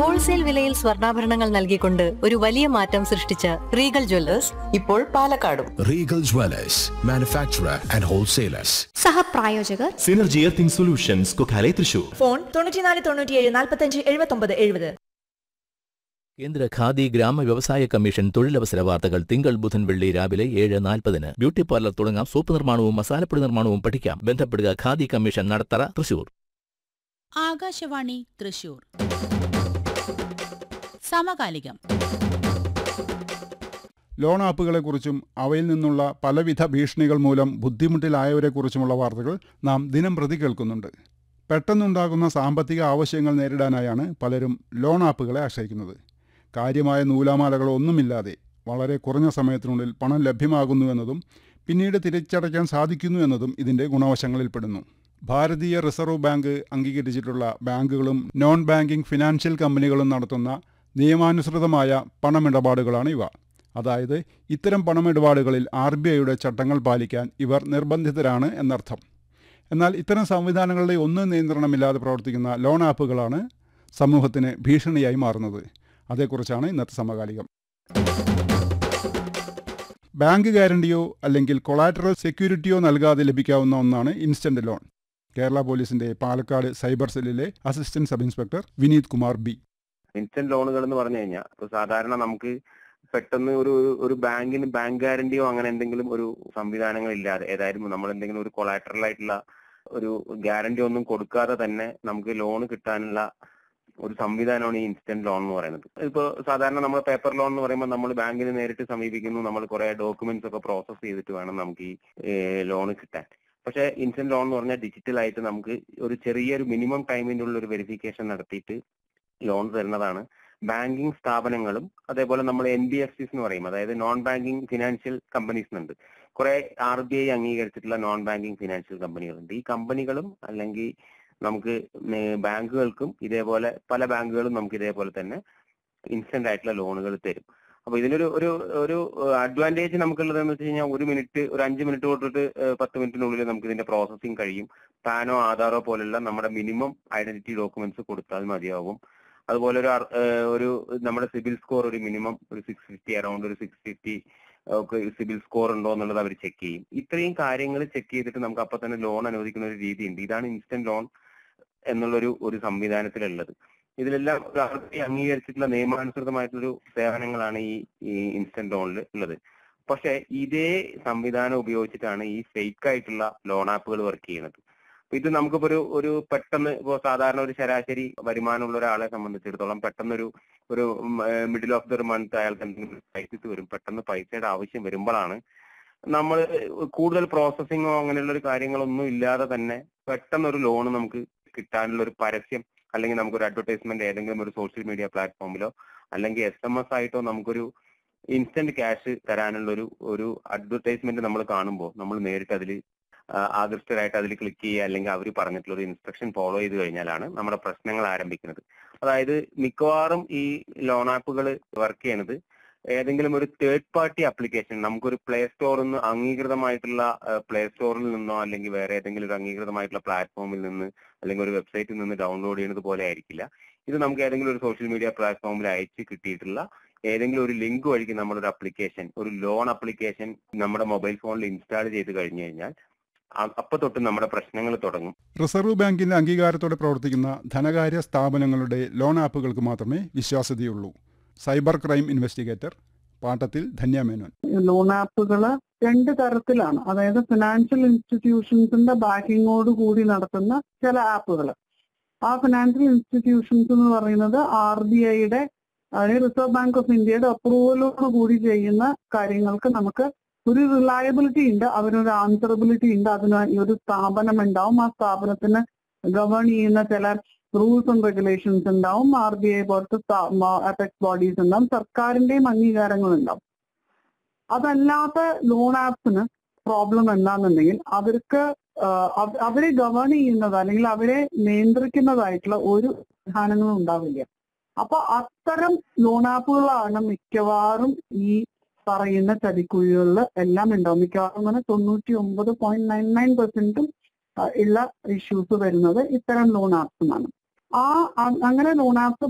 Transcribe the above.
Wholesale വിലയിൽ സ്വർണ്ണാഭരണങ്ങൾ നൽകിക്കൊണ്ട് ഒരു വലിയ മാറ്റം സൃഷ്ടിച്ച റീഗൽ ജ്വല്ലേഴ്സ് ഇപ്പോൾ പാലക്കാടും Regal Dwellers, manufacturer and wholesalers. സഹപ്രായോജകർ synergy earthing solutions Kokkale Thrissur phone തൊണ്ണൂറ്റിനാല് തൊണ്ണൂറ്റിയേഴ് നാൽപ്പത്തഞ്ച് എഴുപത്തൊമ്പത് എഴുപത് കേന്ദ്ര ഖാദി ഗ്രാമ വ്യവസായ കമ്മീഷൻ തൊഴിലവസര വാർത്തകൾ തിങ്കൾ ബുധൻ വെള്ളി രാവിലെ ഏഴ് നാൽപ്പതിന് ബ്യൂട്ടി പാർലർ തുടങ്ങാം സോപ്പ് നിർമ്മാണവും മസാലപ്പൊടി നിർമ്മാണവും പഠിക്കാം ബന്ധപ്പെടുക ഖാദി കമ്മീഷൻ നടത്തറ തൃശൂർ ആകാശവാണി തൃശൂർ സമകാലികം ലോൺ ആപ്പുകളെക്കുറിച്ചും അവയിൽ നിന്നുള്ള പലവിധ ഭീഷണികൾ മൂലം ബുദ്ധിമുട്ടിലായവരെക്കുറിച്ചുമുള്ള വാർത്തകൾ നാം ദിനം പ്രതി കേൾക്കുന്നുണ്ട് പെട്ടെന്നുണ്ടാകുന്ന സാമ്പത്തിക ആവശ്യങ്ങൾ നേരിടാനായാണ് പലരും ലോൺ ആപ്പുകളെ ആശ്രയിക്കുന്നത് കാര്യമായ നൂലാമാലകളോ ഒന്നുമില്ലാതെ വളരെ കുറഞ്ഞ സമയത്തിനുള്ളിൽ പണം ലഭ്യമാകുന്നു എന്നതും പിന്നീട് തിരിച്ചടയ്ക്കാൻ സാധിക്കുന്നു എന്നതും ഇതിൻ്റെ ഗുണവശങ്ങളിൽപ്പെടുന്നു ഭാരതീയ റിസർവ് ബാങ്ക് അംഗീകരിച്ചിട്ടുള്ള ബാങ്കുകളും നോൺ ബാങ്കിംഗ് ഫിനാൻഷ്യൽ കമ്പനികളും നടത്തുന്ന നിയമാനുസൃതമായ പണമിടപാടുകളാണ് ഇവ അതായത് ഇത്തരം പണമിടപാടുകളിൽ ആർ ബി ഐയുടെ ചട്ടങ്ങൾ പാലിക്കാൻ ഇവർ നിർബന്ധിതരാണ് എന്നർത്ഥം എന്നാൽ ഇത്തരം സംവിധാനങ്ങളുടെ ഒന്നും നിയന്ത്രണമില്ലാതെ പ്രവർത്തിക്കുന്ന ലോൺ ആപ്പുകളാണ് സമൂഹത്തിന് ഭീഷണിയായി മാറുന്നത് അതേക്കുറിച്ചാണ് ഇന്നത്തെ സമകാലികം ബാങ്ക് ഗ്യാരണ്ടിയോ അല്ലെങ്കിൽ കൊളാറ്ററൽ സെക്യൂരിറ്റിയോ നൽകാതെ ലഭിക്കാവുന്ന ഒന്നാണ് ഇൻസ്റ്റന്റ് ലോൺ കേരള പോലീസിന്റെ പാലക്കാട് സൈബർ സെല്ലിലെ assistant sub inspector Vineeth Kumar B instant ലോണുകൾ എന്ന് പറഞ്ഞു കഴിഞ്ഞാൽ ഇപ്പൊ സാധാരണ നമുക്ക് പെട്ടെന്ന് ഒരു ഒരു- ഒരു ബാങ്കിന് ബാങ്ക് ഗ്യാരണ്ടിയോ അങ്ങനെ എന്തെങ്കിലും ഒരു സംവിധാനങ്ങൾ ഇല്ലാതെ ഏതായാലും നമ്മൾ എന്തെങ്കിലും ഒരു കൊളാറ്ററൽ ആയിട്ടുള്ള ഒരു ഗ്യാരണ്ടി ഒന്നും കൊടുക്കാതെ തന്നെ നമുക്ക് ലോൺ കിട്ടാനുള്ള ഒരു സംവിധാനമാണ് ഈ ഇൻസ്റ്റന്റ് ലോൺ എന്ന് പറയുന്നത് ഇപ്പൊ സാധാരണ നമ്മൾ പേപ്പർ ലോൺ എന്ന് പറയുമ്പോൾ നമ്മൾ ബാങ്കിന് നേരിട്ട് സമീപിക്കുന്നു നമ്മൾ കുറെ ഡോക്യുമെന്റ്സ് ഒക്കെ പ്രോസസ് ചെയ്തിട്ട് വേണം നമുക്ക് ഈ ലോൺ കിട്ടാൻ പക്ഷേ ഇൻസ്റ്റന്റ് ലോൺ എന്ന് പറഞ്ഞാൽ ഡിജിറ്റൽ ആയിട്ട് നമുക്ക് ഒരു ചെറിയൊരു മിനിമം ടൈമിന്റെ ഉള്ളിൽ ഒരു വെരിഫിക്കേഷൻ നടത്തിയിട്ട് ലോൺ തരുന്നതാണ് ബാങ്കിങ് സ്ഥാപനങ്ങളും അതേപോലെ നമ്മൾ എൻ ബി എഫ് സിസ് എന്ന് പറയും അതായത് നോൺ ബാങ്കിങ് ഫിനാൻഷ്യൽ കമ്പനീസ് ഉണ്ട് കുറെ ആർ ബി ഐ അംഗീകരിച്ചിട്ടുള്ള നോൺ ബാങ്കിങ് ഫിനാൻഷ്യൽ കമ്പനികളുണ്ട് ഈ കമ്പനികളും അല്ലെങ്കിൽ നമുക്ക് നേ- ബാങ്കുകൾക്കും ഇതേപോലെ പല ബാങ്കുകളും നമുക്ക് ഇതേപോലെ തന്നെ ഇൻസ്റ്റന്റ് ആയിട്ടുള്ള ലോണുകൾ തരും അപ്പൊ ഇതിനൊരു ഒരു ഒരു അഡ്വാൻറ്റേജ് നമുക്കുള്ളത് എന്ന് വെച്ച് കഴിഞ്ഞാൽ ഒരു മിനിറ്റ് ഒരു അഞ്ച് മിനിറ്റ് തൊട്ടിട്ട് ഏഹ് പത്ത് മിനിറ്റിനുള്ളിൽ നമുക്ക് ഇതിന്റെ പ്രോസസ്സിംഗ് കഴിയും പാനോ ആധാറോ പോലുള്ള നമ്മുടെ മിനിമം ഐഡന്റിറ്റി ഡോക്യുമെന്റ്സ് കൊടുത്താൽ മതിയാകും അതുപോലെ ഒരു അർ- ഏഹ് ഒരു നമ്മുടെ സിബിൽ സ്കോർ ഒരു മിനിമം ഒരു സിക്സ് ഫിഫ്റ്റി അറൌണ്ട് ഒരു സിക്സ് ഫിഫ്റ്റി ഒക്കെ സിബിൽ സ്കോർ ഉണ്ടോ എന്നുള്ളത് അവർ ചെക്ക് ചെയ്യും ഇത്രയും കാര്യങ്ങൾ ചെക്ക് ചെയ്തിട്ട് നമുക്ക് അപ്പൊ തന്നെ ലോൺ അനുവദിക്കുന്ന ഒരു രീതിയുണ്ട് ഇതാണ് ഇൻസ്റ്റന്റ് ലോൺ എന്നുള്ളൊരു ഒരു സംവിധാനത്തിലുള്ളത് ഇതിലെല്ലാം ഒരു ആർ ബി ഐ അംഗീകരിച്ചിട്ടുള്ള നിയമാനുസൃതമായിട്ടുള്ളൊരു സേവനങ്ങളാണ് ഈ ഈ ഇൻസ്റ്റന്റ് ലോണിൽ ഉള്ളത് പക്ഷെ ഇതേ സംവിധാനം ഉപയോഗിച്ചിട്ടാണ് ഈ ഫേക്ക് ആയിട്ടുള്ള ലോൺ ആപ്പുകൾ വർക്ക് ചെയ്യുന്നത് അപ്പൊ ഇത് നമുക്കിപ്പോ ഒരു ഒരു പെട്ടെന്ന് ഇപ്പോ സാധാരണ ഒരു ശരാശരി വരുമാനമുള്ള ഒരാളെ സംബന്ധിച്ചിടത്തോളം പെട്ടെന്നൊരു ഒരു മിഡിൽ ഓഫ് ദ മന്ത് അയാൾക്ക് എന്തെങ്കിലും ക്രൈസിസ് വരും പെട്ടെന്ന് പൈസയുടെ ആവശ്യം വരുമ്പോഴാണ് നമ്മൾ കൂടുതൽ പ്രോസസ്സിങ്ങോ അങ്ങനെയുള്ള ഒരു കാര്യങ്ങളൊന്നും ഇല്ലാതെ തന്നെ പെട്ടെന്ന് ഒരു ലോൺ നമുക്ക് കിട്ടാനുള്ള ഒരു പരസ്യം അല്ലെങ്കിൽ നമുക്കൊരു അഡ്വർടൈസ്മെന്റ് ഏതെങ്കിലും ഒരു സോഷ്യൽ മീഡിയ പ്ലാറ്റ്ഫോമിലോ അല്ലെങ്കിൽ എസ് എം എസ് ആയിട്ടോ നമുക്കൊരു ഇൻസ്റ്റന്റ് ക്യാഷ് തരാനുള്ള ഒരു ഒരു അഡ്വർടൈസ്മെന്റ് നമ്മൾ കാണുമ്പോൾ നമ്മൾ നേരിട്ട് അതിൽ ആകൃഷ്ടരായിട്ട് അതിൽ ക്ലിക്ക് ചെയ്യുക അല്ലെങ്കിൽ അവർ പറഞ്ഞിട്ടുള്ള ഒരു ഇൻസ്ട്രക്ഷൻ ഫോളോ ചെയ്ത് കഴിഞ്ഞാലാണ് നമ്മുടെ പ്രശ്നങ്ങൾ ആരംഭിക്കുന്നത് അതായത് മിക്കവാറും ഈ ലോൺ ആപ്പുകൾ വർക്ക് ചെയ്യണത് ഏതെങ്കിലും ഒരു തേർഡ് പാർട്ടി ആപ്ലിക്കേഷൻ നമുക്കൊരു പ്ലേ സ്റ്റോറിൽ നിന്ന് അംഗീകൃതമായിട്ടുള്ള പ്ലേ സ്റ്റോറിൽ നിന്നോ അല്ലെങ്കിൽ വേറെ ഏതെങ്കിലും ഒരു അംഗീകൃതമായിട്ടുള്ള പ്ലാറ്റ്ഫോമിൽ നിന്ന് അല്ലെങ്കിൽ ഒരു വെബ്സൈറ്റിൽ നിന്ന് ഡൗൺലോഡ് ചെയ്യുന്നത് പോലെ ആയിരിക്കില്ല ഇത് നമുക്ക് ഏതെങ്കിലും ഒരു സോഷ്യൽ മീഡിയ പ്ലാറ്റ്ഫോമിൽ അയച്ച് കിട്ടിയിട്ടുള്ള ഏതെങ്കിലും ഒരു ലിങ്ക് വഴിക്ക് നമ്മളൊരു ആപ്ലിക്കേഷൻ ഒരു ലോൺ ആപ്ലിക്കേഷൻ നമ്മുടെ മൊബൈൽ ഫോണിൽ ഇൻസ്റ്റാൾ ചെയ്ത് കഴിഞ്ഞു കഴിഞ്ഞാൽ അ- അപ്പൊ തൊട്ട് നമ്മുടെ പ്രശ്നങ്ങൾ തുടങ്ങും റിസർവ് ബാങ്കിന്റെ അംഗീകാരത്തോടെ പ്രവർത്തിക്കുന്ന ധനകാര്യ സ്ഥാപനങ്ങളുടെ ലോൺ ആപ്പുകൾക്ക് മാത്രമേ വിശ്വാസ്യതയുള്ളൂ സൈബർ ക്രൈം ഇൻവെസ്റ്റിഗേറ്റർ പാട്ടത്തിൽ ധന്യമേനോൻ ലോൺ ആപ്പുകൾ രണ്ട് തരത്തിലാണ് അതായത് ഫിനാൻഷ്യൽ ഇൻസ്റ്റിറ്റ്യൂഷൻസിന്റെ ബാക്കിങ്ങോട് കൂടി നടത്തുന്ന ചില ആപ്പുകൾ ആ ഫിനാൻഷ്യൽ ഇൻസ്റ്റിറ്റ്യൂഷൻസ് എന്ന് പറയുന്നത് ആർ ബി ഐയുടെ അതായത് റിസർവ് ബാങ്ക് ഓഫ് ഇന്ത്യയുടെ അപ്രൂവലോട് കൂടി ചെയ്യുന്ന കാര്യങ്ങൾക്ക് നമുക്ക് ഒരു റിലയബിലിറ്റി ഉണ്ട് അതിനൊരു ആൻസറബിലിറ്റി ഉണ്ട് അതിന് ഒരു സ്ഥാപനം ഉണ്ടാവും ആ സ്ഥാപനത്തിന് ഗവേൺ ചെയ്യുന്ന ചില റൂൾസ് ആൻഡ് റെഗുലേഷൻസ് ഉണ്ടാവും ആർ ബി ഐ പോലത്തെ അപെക്സ് ബോഡീസ് ഉണ്ടാവും സർക്കാരിന്റെയും അംഗീകാരങ്ങൾ ഉണ്ടാവും അതല്ലാത്ത ലോൺ ആപ്സിന് പ്രോബ്ലം എന്താണെന്നുണ്ടെങ്കിൽ അവർക്ക് ആഹ് അവ- അവരെ ഗവേൺ ചെയ്യുന്നത് അല്ലെങ്കിൽ അവരെ നിയന്ത്രിക്കുന്നതായിട്ടുള്ള ഒരു സംവിധാനങ്ങളും ഉണ്ടാവില്ല അപ്പൊ അത്തരം ലോൺ ആപ്പുകളാണ് മിക്കവാറും ഈ പറയുന്ന ചതിക്കുഴികളിൽ എല്ലാം ഉണ്ടാവും മിക്കവാറും അങ്ങനെ തൊണ്ണൂറ്റി ഒമ്പത് പോയിന്റ് നയൻ നയൻ പെർസെന്റും ഉള്ള ഇഷ്യൂസ് വരുന്നത് ഇത്തരം ലോൺ ആപ്സിനാണ് ആ അ- അങ്ങനെ ലോൺ ആപ്സ്